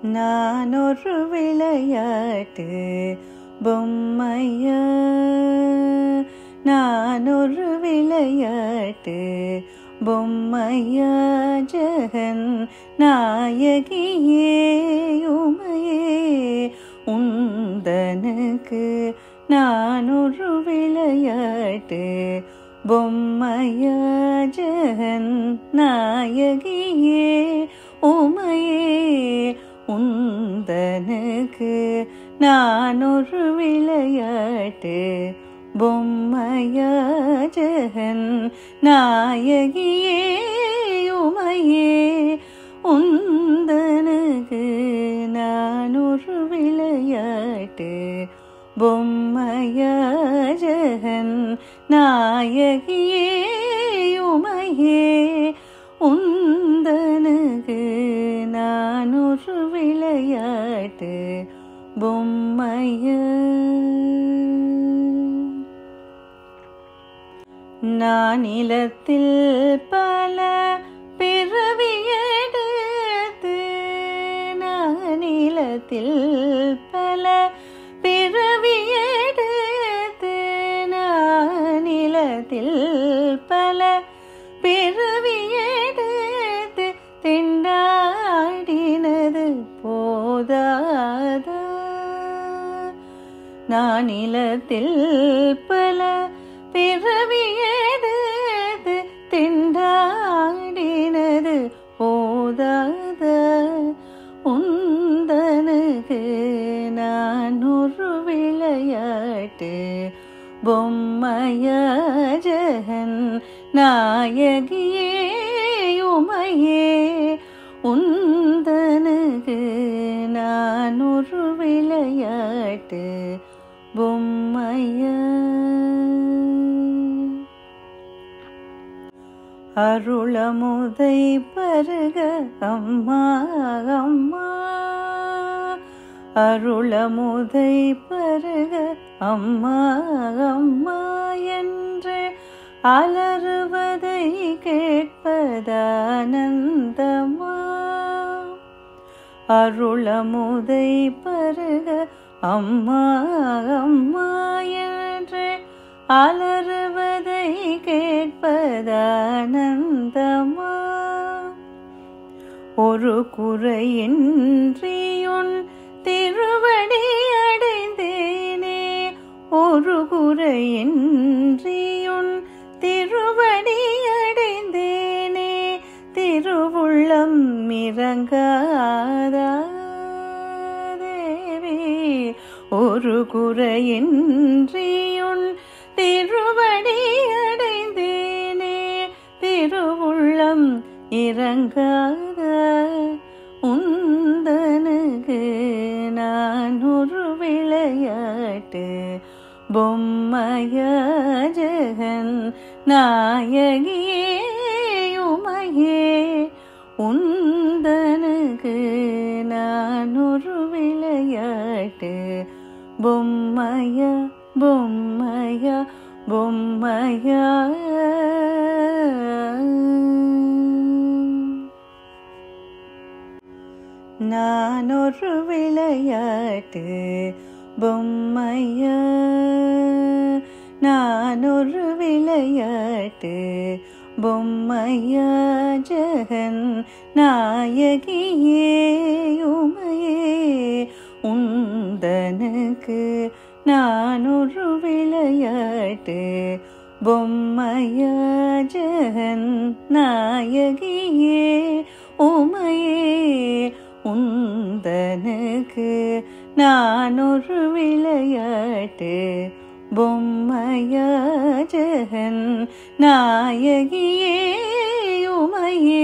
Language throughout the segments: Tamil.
நான் ஒரு விளையாட்டு பொம்மையா நான் ஒரு விளையாட்டு பொம்மையா ஜெகன் நாயகியே உமையே உந்தனுக்கு நான் ஒரு விளையாட்டு பொம்மையா ஜெகன் நாயகியே உமையே உந்தனுக்கு நான் ஒரு விளையாட்டு பொம்மையா ஜெகன் நாயகியே உமையே உந்தனுக்கு நான் ஒரு விளையாட்டு பொம்மையா ஜெகன் நாயகியே உமையே உந்தனுக்கு நான் ஒரு விளையாட்டு பொம்மையா நான் நிலத்தில் பல பிறவி எடுத்து நான் நிலத்தில் பல பிறவி எடுத்து நான் நிலத்தில் பல பிறவி எடுத்து திண்டாடினது போதாதா நான் நிலத்தில் பல பிறவி எடுத்து திண்டாடினது போதாத உந்தனுக்கு நான் ஒரு விளையாட்டு பொம்மையா ஜெகன் நாயகியே உமையே உந்தனுக்கு நான் ஒரு விளையாட்டு பொம்மையா அருளமுதை பருக அம்மா அம்மா அருளமுதை பருக அம்மா அம்மா என்று அலறுவதை கேட்பதானந்தமா அருளமுதை பருக அம்மா அம்மா என்று அலறுவதை கேட்பதானந்தமா ஒரு குறையின்றியுன் திருவடி அடைந்தேனே ஒரு குறையின்றியுன் திருவடி அடைந்தேனே திருவுள்ளம் இறங்காதா தேவி ஒரு குறையின்றியுன் திருவடி அடைந்தேனே திருவுள்ளம் இறங்காத உந்தனுக்கு நான் ஒரு விளையாட்டு பொம்மையா ஜெகன் நாயகியே உமையே உந்தனுக்கு நான் ஒரு விளையாட்டு பொம்மையா பொம்மையா பொம்மையா நான் ஒரு விளையாட்டு பொம்மையா நான் ஒரு விளையாட்டு பொம்மையா ஜெகன் நாயகியே உமையே உந்தனுக்கு நான் ஒரு விளையாட்டு பொம்மையா ஜெகன் நாயகியே உமையே உந்தனுக்கு நான் ஒரு விளையாட்டு பொம்மையா ஜெகன் நாயகியே உமையே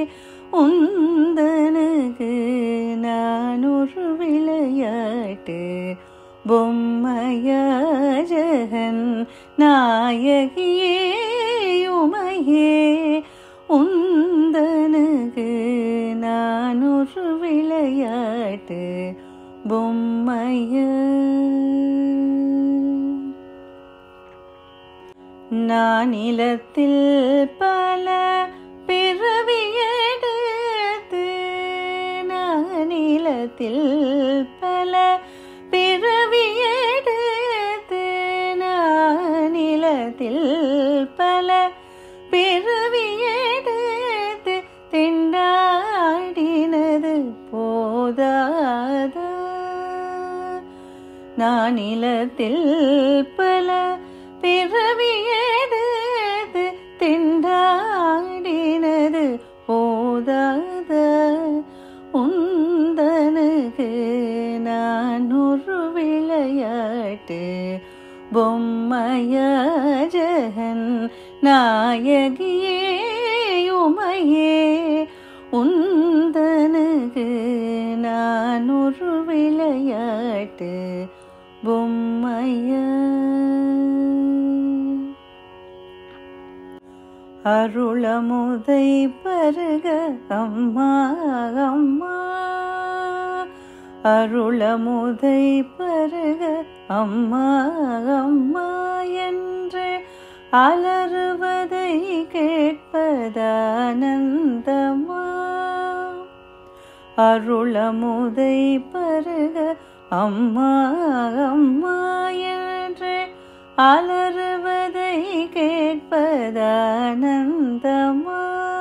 உந்தனுக்கு நான் ஒரு விளையாட்டு பொம்மையா ஜெகன் நாயகியே உமையே உந்தனுக்கு நான் ஒரு விளையாட்டு பொம்மையா நான் நிலத்தில் பல பிறவி எடுத்து நான் நில நானிலத்தில் பல பிறவி எடுத்து நானிலத்தில் பல பிறவி எடுத்து திண்டாடினது போதாதா நானிலத்தில் பல பிறவி எடுத்து திண்டாடினது போதாத உந்தனுக்கு நான் ஒரு விளையாட்டு பொம்மைய ஜெகன் நாயகியே உமையே உந்தனுக்கு நான் ஒரு விளையாட்டு பொம்மையா அருளமுதை பருக அம்மா அம்மா அருளமுதை பருக அம்மா அம்மா என்று அலறுவதை கேட்பதானந்தமா அருளமுதை பருக அம்மா அம்மா என்று அலறுவதை கேட்பதானந்தமா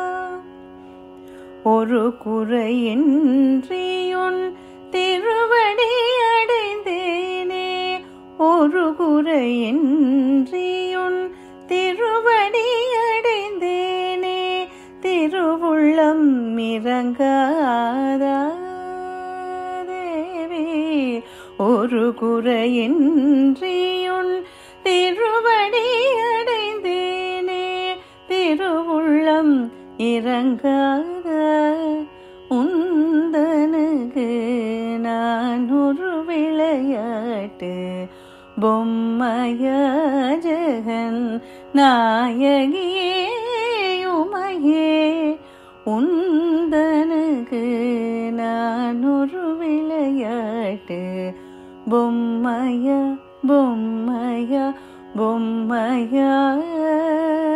ஒரு குறையின்றியுன் திருவடி அடைந்தேனே ஒரு குறையின்றியுன் திருவடி அடைந்தேனே திருவுள்ளம் இறங்காதா தேவி ஒரு குறையின்றியுன் திருவடி அடைந்தேனே திருவுள்ளம் இறங்காத உந்தனுக்கு நான் ஒரு விளையாட்டு பொம்மைய ஜெகன் நாயகியே உமையே உந்தனுக்கு நான் ஒரு விளையாட்டு பொம்மைய பொம்மைய பொம்மையா